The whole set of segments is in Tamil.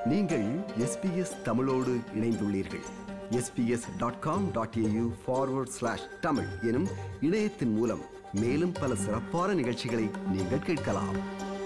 நீங்கள் எஸ்பிஎஸ் தமிழோடு இணைந்துள்ளீர்கள் SBS dot com dot AU forward slash Tamil எனும் இணையத்தின் மூலம் மேலும் பல சிறப்பான நிகழ்ச்சிகளை நீங்கள் கேட்கலாம்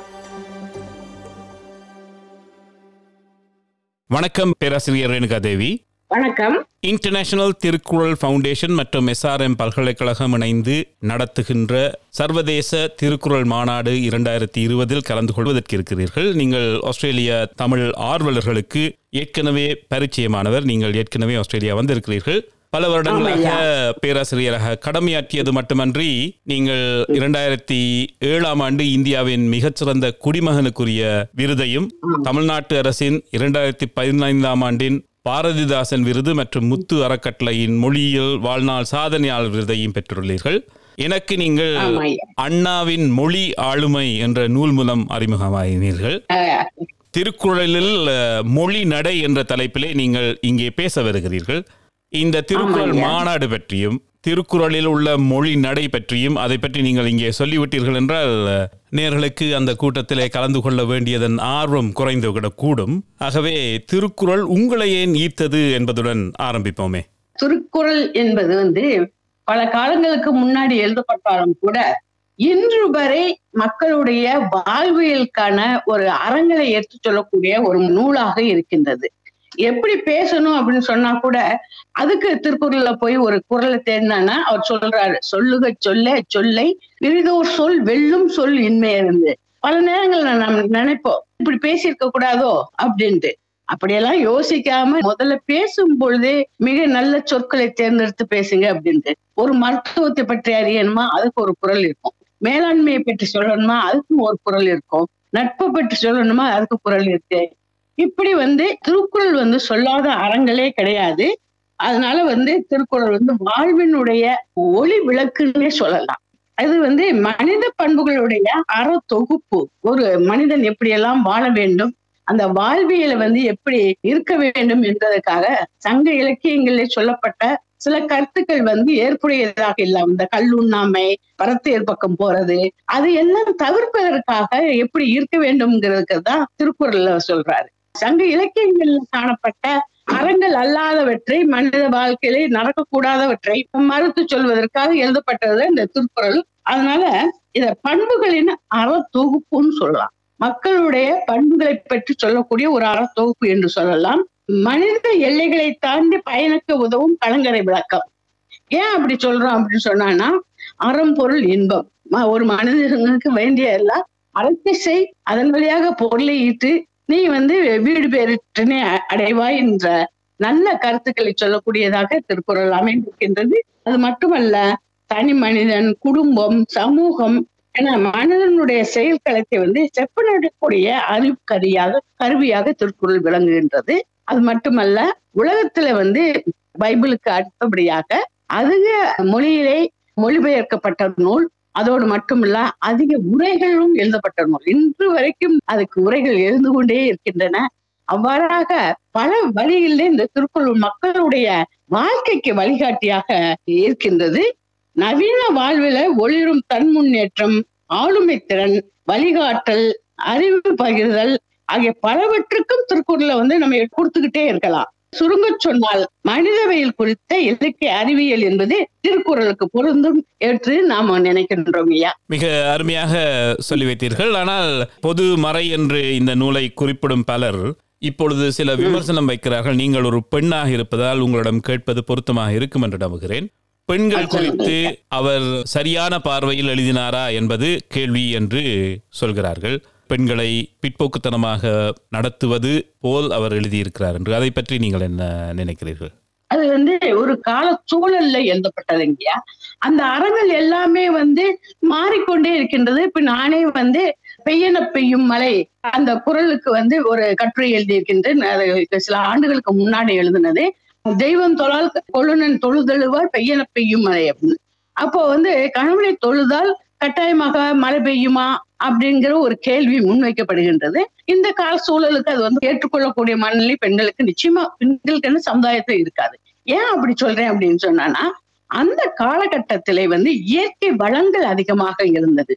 வணக்கம் பேராசிரியர் ரேணுகா தேவி வணக்கம் இன்டர்நேஷனல் திருக்குறள் ஃபவுண்டேஷன் மற்றும் எஸ்ஆர்எம் பல்கலைக்கழகம் இணைந்து நடத்துகின்ற சர்வதேச திருக்குறள் மாநாடு இரண்டாயிரத்தி இருபதில் கலந்து கொள்வதற்கு இருக்கிறீர்கள் நீங்கள் ஆஸ்திரேலிய தமிழ் ஆர்வலர்களுக்கு ஏற்கனவே பரிச்சயமானவர் நீங்கள் ஏற்கனவே ஆஸ்திரேலியா வந்திருக்கிறீர்கள் பல வருடங்களாக பேராசிரியராக கடமையாற்றியது மட்டுமன்றி நீங்கள் இரண்டாயிரத்தி ஏழாம் ஆண்டு இந்தியாவின் மிகச்சிறந்த குடிமகனுக்குரிய விருதையும் தமிழ்நாட்டு அரசின் இரண்டாயிரத்தி பதினைந்தாம் ஆண்டின் பாரதிதாசன் விருது மற்றும் முத்து அறக்கட்டளையின் மொழியியல் வாழ்நாள் சாதனையாளர் விருதையும் பெற்றுள்ளீர்கள் எனக்கு நீங்கள் ஆமா ஐயா. அண்ணாவின் மொழி ஆளுமை என்ற நூல் மூலம் அறிமுகமாகினீர்கள் அஹ், திருக்குறளில் அஹ், மொழி நடை என்ற தலைப்பிலே நீங்கள் இங்கே பேச வருகிறீர்கள் இந்த திருக்குறள் ஆமாய்யா. மாநாடு பற்றியும் திருக்குறளில் உள்ள மொழி நடை பற்றியும் அதை பற்றி நீங்கள் இங்கே சொல்லிவிட்டீர்கள் என்றால் அஹ், நேர்களுக்கு அந்த கூட்டத்திலே கலந்து கொள்ள வேண்டியதன் ஆர்வம் குறைந்து விடக்கூடும் ஆகவே திருக்குறள் உங்களை ஏன் ஈர்த்தது என்பதுடன் ஆரம்பிப்போமே திருக்குறள் என்பது வந்து பல காலங்களுக்கு முன்னாடி எழுதப்பட்டாலும் கூட இன்று வரை மக்களுடைய வாழ்வியலுக்கான ஒரு அறங்களை எடுத்து சொல்லக்கூடிய ஒரு நூலாக இருக்கின்றது எப்படி பேசணும் அப்படின்னு சொன்னா கூட அதுக்கு திருக்குறள்ல போய் ஒரு குரலை தேடினானா அவர் சொல்றாரு சொல்லுக சொல்ல சொல்லை விரிதோர் சொல் வெல்லும் சொல் இன்மை இருந்து பல நேரங்கள்ல நம்ம நினைப்போம் இப்படி பேசியிருக்க கூடாதோ அப்படின்ட்டு அப்படியெல்லாம் யோசிக்காம முதல்ல பேசும் பொழுதே மிக நல்ல சொற்களை தேர்ந்தெடுத்து பேசுங்க அப்படின்ட்டு ஒரு மருத்துவத்தை பற்றி அறியணுமா அதுக்கு ஒரு குரல் இருக்கும் மேலாண்மையை பற்றி சொல்லணுமா அதுக்கும் ஒரு குரல் இருக்கும் நட்பை பற்றி சொல்லணுமா அதுக்கு குரல் இருக்கு இப்படி வந்து திருக்குறள் வந்து சொல்லாத அறங்களே கிடையாது அதனால வந்து திருக்குறள் வந்து வாழ்வினுடைய ஒளி விளக்குன்னே சொல்லலாம் அது வந்து மனித பண்புகளுடைய அற தொகுப்பு ஒரு மனிதன் எப்படியெல்லாம் வாழ வேண்டும் அந்த வாழ்வியலை வந்து எப்படி இருக்க வேண்டும் என்பதற்காக சங்க இலக்கியங்களில் சொல்லப்பட்ட சில கருத்துக்கள் வந்து ஏற்புடையதாக இல்ல இந்த கல்லுண்ணாமை பரத்தையர் பக்கம் போறது அது எல்லாம் தவிர்ப்பதற்காக எப்படி இருக்க வேண்டும்ங்கிறதுக்கு தான் திருக்குறள்ல சொல்றாரு சங்க இலக்கியங்கள்ல காணப்பட்ட அறங்கள் அல்லாதவற்றை மனித வாழ்க்கையிலே நடக்கக்கூடாதவற்றை மறுத்து சொல்வதற்காக எழுதப்பட்டது இந்த திருக்குறள் அதனால இத பண்புகளின் அற தொகுப்புன்னு சொல்லலாம் மக்களுடைய பண்புகளை பற்றி சொல்லக்கூடிய ஒரு அறத்தொகுப்பு என்று சொல்லலாம் மனித எல்லைகளை தாண்டி பயணிக்க உதவும் கலங்கரை விளக்கம் ஏன் அப்படி சொல்றோம் அப்படின்னு சொன்னான்னா அறம் பொருள் இன்பம் ம- ஒரு மனிதனுக்கு வேண்டிய எல்லாம் அறத்தை செய் அதன் வழியாக பொருளை ஈட்டு நீ வந்து வீடு பேரிட்டனே அடைவாய் என்ற நல்ல கருத்துக்களை சொல்லக்கூடியதாக திருக்குறள் அமைந்திருக்கின்றது அது மட்டுமல்ல தனி மனிதன் குடும்பம் சமூகம் என மனிதனுடைய செயல்களத்தை வந்து செப்பனிடக்கூடிய அறிவு கருவியாக கருவியாக திருக்குறள் விளங்குகின்றது அது மட்டுமல்ல உலகத்துல வந்து பைபிளுக்கு அடுத்தபடியாக அதிக மொழியிலே மொழிபெயர்க்கப்பட்ட நூல் அதோடு மட்டுமல்ல அதிக உரைகளும் எழுதப்பட்ட நூல் இன்று வரைக்கும் அதுக்கு உரைகள் எழுந்து கொண்டே இருக்கின்றன அவ்வாறாக பல வழிகளிலே இந்த திருக்குறள் மக்களுடைய வாழ்க்கைக்கு வழிகாட்டியாக இருக்கின்றது நவீன வாழ்வில ஒளிரும் தன் முன்னேற்றம் ஆளுமை திறன் வழிகாட்டல் அறிவு பகிர்தல் ஆகிய பலவற்றுக்கும் திருக்குறளை வந்து நம்ம கொடுத்துக்கிட்டே இருக்கலாம் சுருங்க சொன்னால் மனிதவியல் குறித்த இலக்கிய அறிவியல் என்பது திருக்குறளுக்கு பொருந்தும் என்று நாம நினைக்கின்றோம் ஐயா மிக அருமையாக சொல்லி வைத்தீர்கள் ஆனால் பொது மறை என்று இந்த நூலை குறிப்பிடும் பலர் இப்பொழுது சில விமர்சனம் வைக்கிறார்கள் நீங்கள் ஒரு பெண்ணாக இருப்பதால் உங்களிடம் கேட்பது பொருத்தமாக இருக்கும் என்று நம்புகிறேன் பெண்கள் குறித்து அவர் சரியான பார்வையில் எழுதினாரா என்பது கேள்வி என்று சொல்கிறார்கள் பெண்களை பிற்போக்குத்தனமாக நடத்துவது போல் அவர் எழுதியிருக்கிறார் என்று அதை பற்றி நீங்கள் என்ன நினைக்கிறீர்கள் அது வந்து ஒரு கால சூழல்ல எழுதப்பட்டது இல்லையா அந்த அறங்கள் எல்லாமே வந்து மாறிக்கொண்டே இருக்கின்றது இப்ப நானே வந்து பெய்யன பெய்யும் மழை அந்த குரலுக்கு வந்து ஒரு கட்டுரை எழுதியிருக்கின்றேன் அது சில ஆண்டுகளுக்கு முன்னாடி எழுதுனது தெய்வம் தொழால் கொழுனன் தொழுதழுவார் பெய்யன பெய்யும் மழை அப்படின்னு அப்போ வந்து கணவனை தொழுதால் கட்டாயமாக மழை பெய்யுமா அப்படிங்கிற ஒரு கேள்வி முன்வைக்கப்படுகின்றது இந்த கால சூழலுக்கு அது வந்து ஏற்றுக்கொள்ளக்கூடிய மனநிலை பெண்களுக்கு நிச்சயமா பெண்களுக்கு சமுதாயத்துல இருக்காது ஏன் அப்படி சொல்றேன் அப்படின்னு சொன்னானா அந்த காலகட்டத்திலே வந்து இயற்கை வளங்கள் அதிகமாக இருந்தது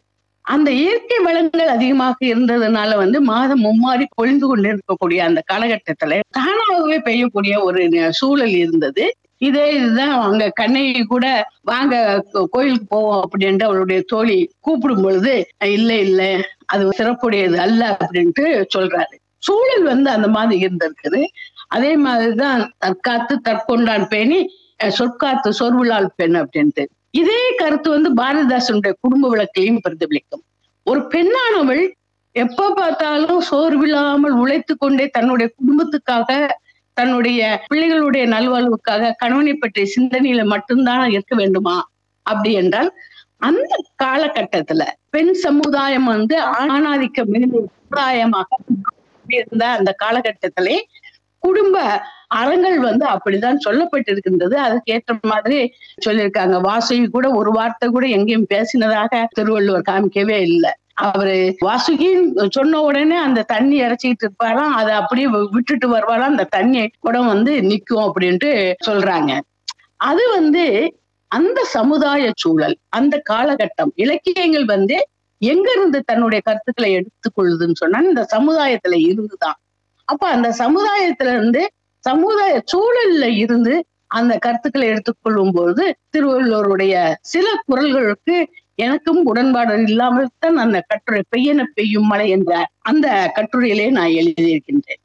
அந்த இயற்கை வளங்கள் அதிகமாக இருந்ததுனால வந்து மாதம் மும்மாறி பொழிந்து கொண்டிருக்கக்கூடிய அந்த காலகட்டத்துல தானாகவே பெய்யக்கூடிய ஒரு ந- சூழல் இருந்தது இதே இதுதான் அங்க கண்ணகி கூட வாங்க கோ- கோயிலுக்கு போவோம் அப்படின்ட்டு அவளுடைய தோழி கூப்பிடும் பொழுது இல்ல இல்ல அது சிறப்புடையது அல்ல அப்படின்ட்டு சொல்றாரு சூழல் வந்து அந்த மாதிரி இருந்திருக்குது அதே மாதிரிதான் தற்காத்து தற்கொண்டான் பேணி அஹ், சொற்காத்து சொர்வுலால் பெண் அப்படின்ட்டு இதே கருத்து வந்து பாரதிதாசனுடைய குடும்ப விளக்கிலையும் பிரதிபலிக்கும் ஒரு பெண்ணானவள் எப்ப பார்த்தாலும் சோர்வில்லாமல் உழைத்து கொண்டே தன்னுடைய குடும்பத்துக்காக தன்னுடைய பிள்ளைகளுடைய நல்வாழ்வுக்காக கணவனை பற்றிய சிந்தனையில மட்டும்தான் இருக்க வேண்டுமா அப்படி என்றால் அந்த காலகட்டத்துல பெண் சமுதாயம் வந்து ஆணாதிக்க மிகுந்த சமுதாயமாக இருந்த அந்த காலகட்டத்திலே குடும்ப அறங்கள் வந்து அப்படிதான் சொல்லப்பட்டிருக்கின்றது அதுக்கு ஏற்ற மாதிரி சொல்லியிருக்காங்க வாசுகி கூட ஒரு வார்த்தை கூட எங்கேயும் பேசினதாக திருவள்ளுவர் காமிக்கவே இல்லை அவரு வாசுகின்னு சொன்ன உடனே அந்த தண்ணி இறைச்சிக்கிட்டு இருப்பாராம் அதை அப்படியே வி- விட்டுட்டு வருவாராம் அந்த தண்ணி குடம் வந்து நிக்கும் அப்படின்ட்டு சொல்றாங்க அது வந்து அந்த சமுதாய சூழல் அந்த காலகட்டம் இலக்கியங்கள் வந்து எங்க இருந்து தன்னுடைய கருத்துக்களை எடுத்துக்கொள்ளுதுன்னு சொன்னா இந்த சமுதாயத்துல இருந்துதான் அப்ப அந்த சமுதாயத்துல இருந்து சமுதாய சூழல்ல இருந்து அந்த கருத்துக்களை எடுத்துக்கொள்ளும் போது திருவள்ளுவருடைய சில குரல்களுக்கு எனக்கும் உடன்பாடு இல்லாமல் தான் அந்த கட்டுரை பெய்யன பெய்யும் மழை என்ற அந்த கட்டுரையிலே நான் எழுதியிருக்கின்றேன்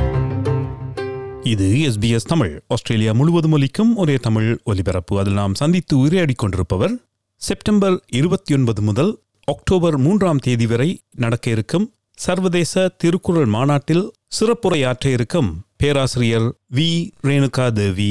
இது எஸ்பிஎஸ் தமிழ் ஆஸ்திரேலியா முழுவதும் ஒலிக்கும் ஒரே தமிழ் ஒலிபரப்பு அதில் நாம் சந்தித்து உரையாடிக் கொண்டிருப்பவர் செப்டம்பர் இருபத்தி ஒன்பது முதல் அக்டோபர் மூன்றாம் தேதி வரை நடக்க இருக்கும் சர்வதேச திருக்குறள் மாநாட்டில் சிறப்புரையாற்ற இருக்கும் பேராசிரியர் வி ரேணுகா தேவி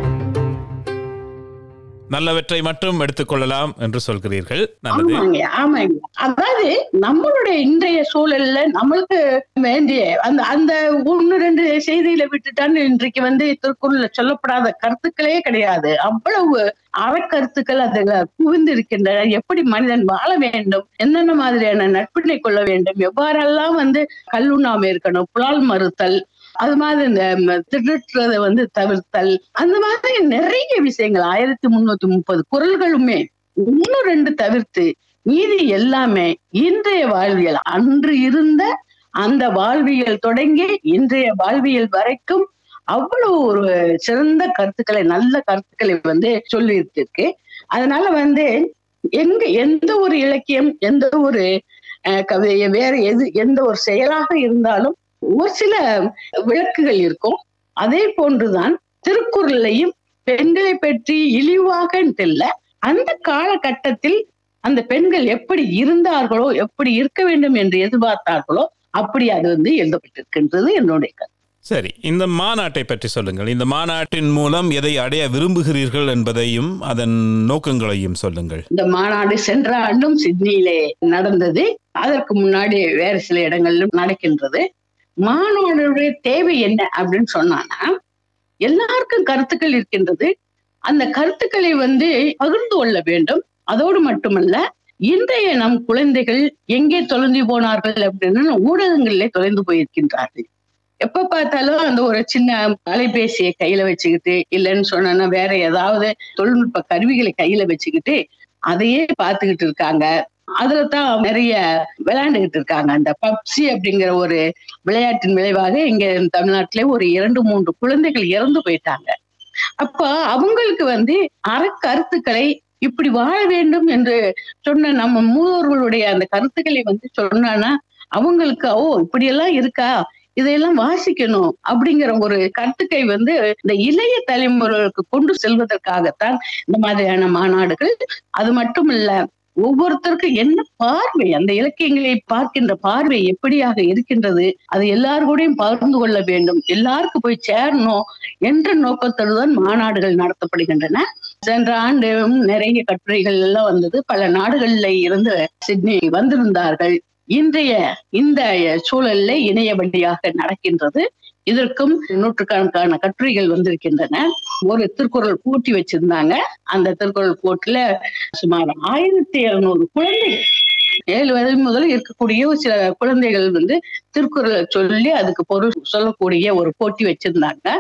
நல்லவற்றை மட்டும் எடுத்துக்கொள்ளலாம் என்று சொல்கிறீர்கள் நல்லது ஆமாங்க ஆமாங்க அதாவது நம்மளுடைய இன்றைய சூழல்ல நம்மளுக்கு வேண்டிய அந்த அந்த ஒண்ணு ரெண்டு செய்தியில விட்டுட்டான்னு இன்றைக்கு வந்து திருக்குறள்ல சொல்லப்படாத கருத்துக்களே கிடையாது அவ்வளவு அறக்கருத்துக்கள் அதுல குவிந்து இருக்கின்றன எப்படி மனிதன் வாழ வேண்டும் என்னென்ன மாதிரியான நட்பினை கொள்ள வேண்டும் எவ்வாறெல்லாம் வந்து கல்லுண்ணாமை இருக்கணும் புலால் மறுத்தல் அது மாதிரி இந்த ம- திருடுறதை வந்து தவிர்த்தல் அந்த மாதிரி நிறைய விஷயங்கள் ஆயிரத்தி முன்னூத்தி முப்பது குரல்களுமே ஒண்ணு ரெண்டு தவிர்த்து மீதி எல்லாமே இன்றைய வாழ்வியல் அன்று இருந்த அந்த வாழ்வியல் தொடங்கி இன்றைய வாழ்வியல் வரைக்கும் அவ்வளவு ஒரு சிறந்த கருத்துக்களை நல்ல கருத்துக்களை வந்து சொல்லி இருக்கு அதனால வந்து எங்க எந்த ஒரு இலக்கியம் எந்த ஒரு அஹ், கவிதை வேற எது எந்த ஒரு செயலாக இருந்தாலும் ஒரு சில விளக்குகள் இருக்கும் அதே போன்றுதான் திருக்குறளையும் பெண்களை பற்றி இழிவாக இல்ல அந்த காலகட்டத்தில் அந்த பெண்கள் எப்படி இருந்தார்களோ எப்படி இருக்க வேண்டும் என்று எதிர்பார்த்தார்களோ அப்படி அது வந்து எழுதப்பட்டிருக்கின்றது என்னுடைய கருத்து சரி இந்த மாநாட்டை பற்றி சொல்லுங்கள் இந்த மாநாட்டின் மூலம் எதை அடைய விரும்புகிறீர்கள் என்பதையும் அதன் நோக்கங்களையும் சொல்லுங்கள் இந்த மாநாடு சென்ற ஆண்டும் சிட்னியிலே நடந்தது அதற்கு முன்னாடி வேறு சில இடங்களிலும் நடக்கின்றது மாநாடுடைய தேவை என்ன அப்படின்னு சொன்னானா எல்லாருக்கும் கருத்துக்கள் இருக்கின்றது அந்த கருத்துக்களை வந்து பகிர்ந்து கொள்ள வேண்டும் அதோடு மட்டுமல்ல இன்றைய நம் குழந்தைகள் எங்கே தொலைந்து போனார்கள் அப்படின்னு ஊடகங்களிலே தொலைந்து போயிருக்கின்றார்கள் எப்ப பார்த்தாலும் அந்த ஒரு சின்ன அலைபேசியை கையில வச்சுக்கிட்டு இல்லைன்னு சொன்னா வேற ஏதாவது தொழில்நுட்ப கருவிகளை கையில வச்சுக்கிட்டு அதையே பார்த்துக்கிட்டு இருக்காங்க அதுலதான் நிறைய விளையாண்டுகிட்டு இருக்காங்க அந்த பப்சி அப்படிங்கிற ஒரு விளையாட்டின் விளைவாக இங்க தமிழ்நாட்டிலே ஒரு இரண்டு மூன்று குழந்தைகள் இறந்து போயிட்டாங்க அப்ப அவங்களுக்கு வந்து அறக்கருத்துக்களை இப்படி வாழ வேண்டும் என்று சொன்ன நம்ம மூவர்களுடைய அந்த கருத்துக்களை வந்து சொன்னானா அவங்களுக்கு ஓ இப்படி எல்லாம் இருக்கா இதையெல்லாம் வாசிக்கணும் அப்படிங்கிற ஒரு கருத்துக்கை வந்து இந்த இளைய தலைமுறைகளுக்கு கொண்டு செல்வதற்காகத்தான் இந்த மாதிரியான மாநாடுகள் அது மட்டும் இல்ல ஒவ்வொருத்தருக்கும் என்ன பார்வை அந்த இலக்கியங்களை பார்க்கின்ற பார்வை எப்படியாக இருக்கின்றது அது எல்லாரு கூடயும் பகிர்ந்து கொள்ள வேண்டும் எல்லாருக்கும் போய் சேரணும் என்ற நோக்கத்தோடு தான் மாநாடுகள் நடத்தப்படுகின்றன சென்ற ஆண்டு நிறைய கட்டுரைகள் எல்லாம் வந்தது பல நாடுகள்ல இருந்து சிட்னி வந்திருந்தார்கள் இன்றைய இந்த சூழல்ல இணைய வழியாக நடக்கின்றது இதற்கும் நூற்றுக்கணக்கான கட்டுரைகள் வந்திருக்கின்றன ஒரு திருக்குறள் போட்டி வச்சிருந்தாங்க அந்த திருக்குறள் போட்டில சுமார் ஆயிரத்தி இருநூறு குழந்தைகள் ஏழு வயது முதல் இருக்கக்கூடிய சில குழந்தைகள் வந்து திருக்குறளை சொல்லி அதுக்கு பொருள் சொல்லக்கூடிய ஒரு போட்டி வச்சிருந்தாங்க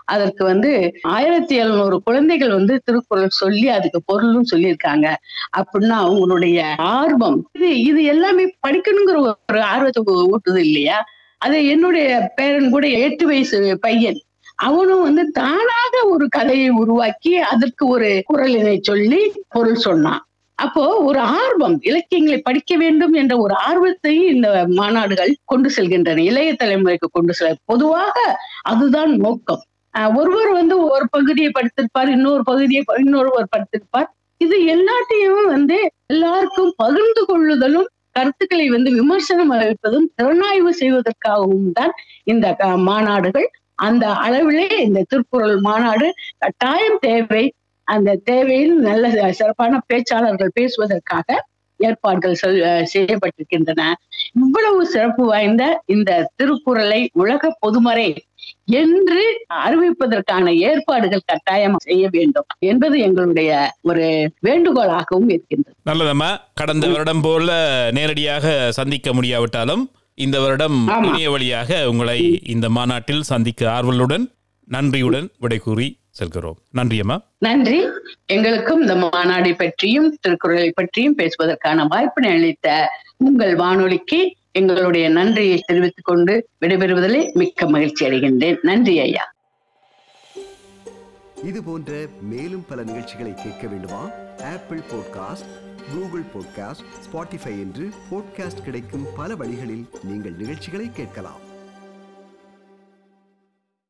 அதற்கு வந்து ஆயிரத்தி எழுநூறு குழந்தைகள் வந்து திருக்குறள் சொல்லி அதுக்கு பொருளும் சொல்லியிருக்காங்க அப்படின்னா அவங்களுடைய ஆர்வம் இது இது எல்லாமே படிக்கணுங்கிற ஒரு ஆர்வத்தை ஊ- ஊட்டுது இல்லையா அதை என்னுடைய பேரன் கூட எட்டு வயசு பையன் அவனும் வந்து தானாக ஒரு கதையை உருவாக்கி அதற்கு ஒரு குரலினை சொல்லி பொருள் சொன்னான் அப்போ ஒரு ஆர்வம் இலக்கியங்களை படிக்க வேண்டும் என்ற ஒரு ஆர்வத்தை இந்த மாநாடுகள் கொண்டு செல்கின்றன இளைய தலைமுறைக்கு கொண்டு செல்ல பொதுவாக அதுதான் நோக்கம் ஆஹ் ஒருவர் வந்து ஒரு பகுதியை படித்திருப்பார் இன்னொரு பகுதியை ப- இன்னொருவர் படித்திருப்பார் இது எல்லாத்தையும் வந்து எல்லாருக்கும் பகிர்ந்து கொள்ளுதலும் கருத்துக்களை வந்து விமர்சனம் அளிப்பதும் திறனாய்வு செய்வதற்காகவும் தான் இந்த க- மாநாடுகள் அந்த அளவிலே இந்த திருக்குறள் மாநாடு கட்டாயம் தேவை அந்த தேவையில் நல்ல சி- சிறப்பான பேச்சாளர்கள் பேசுவதற்காக ஏற்பாடுகள் செல்- அஹ் செய்யப்பட்டிருக்கின்றன இவ்வளவு சிறப்பு வாய்ந்த இந்த திருக்குறளை உலக பொதுமறை என்று அறிவிப்பதற்கான ஏற்பாடுகள் கட்டாயம் செய்ய வேண்டும் என்பது எங்களுடைய ஒரு வேண்டுகோளாகவும் இருக்கின்றது நல்லதம்மா கடந்த வருடம் போல நேரடியாக சந்திக்க முடியாவிட்டாலும் இந்த வருடம் ஆமா. இணைய வழியாக உங்களை இந்த மாநாட்டில் சந்திக்க ஆர்வலுடன் நன்றியுடன் விடை கூறி செல்கிறோம் நன்றி அம்மா நன்றி எங்களுக்கும் இந்த மாநாடை பற்றியும் திருக்குறளை பற்றியும் பேசுவதற்கான வாய்ப்பினை அளித்த உங்கள் வானொலிக்கு எங்களுடைய நன்றியை தெரிவித்துக் கொண்டு விடைபெறுவதிலே மிக்க மகிழ்ச்சி அடைகின்றேன் நன்றி ஐயா இது போன்ற மேலும் பல நிகழ்ச்சிகளை கேட்க வேண்டுமா Apple podcast Google podcast Spotify என்று பாட்காஸ்ட் கிடைக்கும் பல வழிகளில் நீங்கள் நிகழ்ச்சிகளை கேட்கலாம்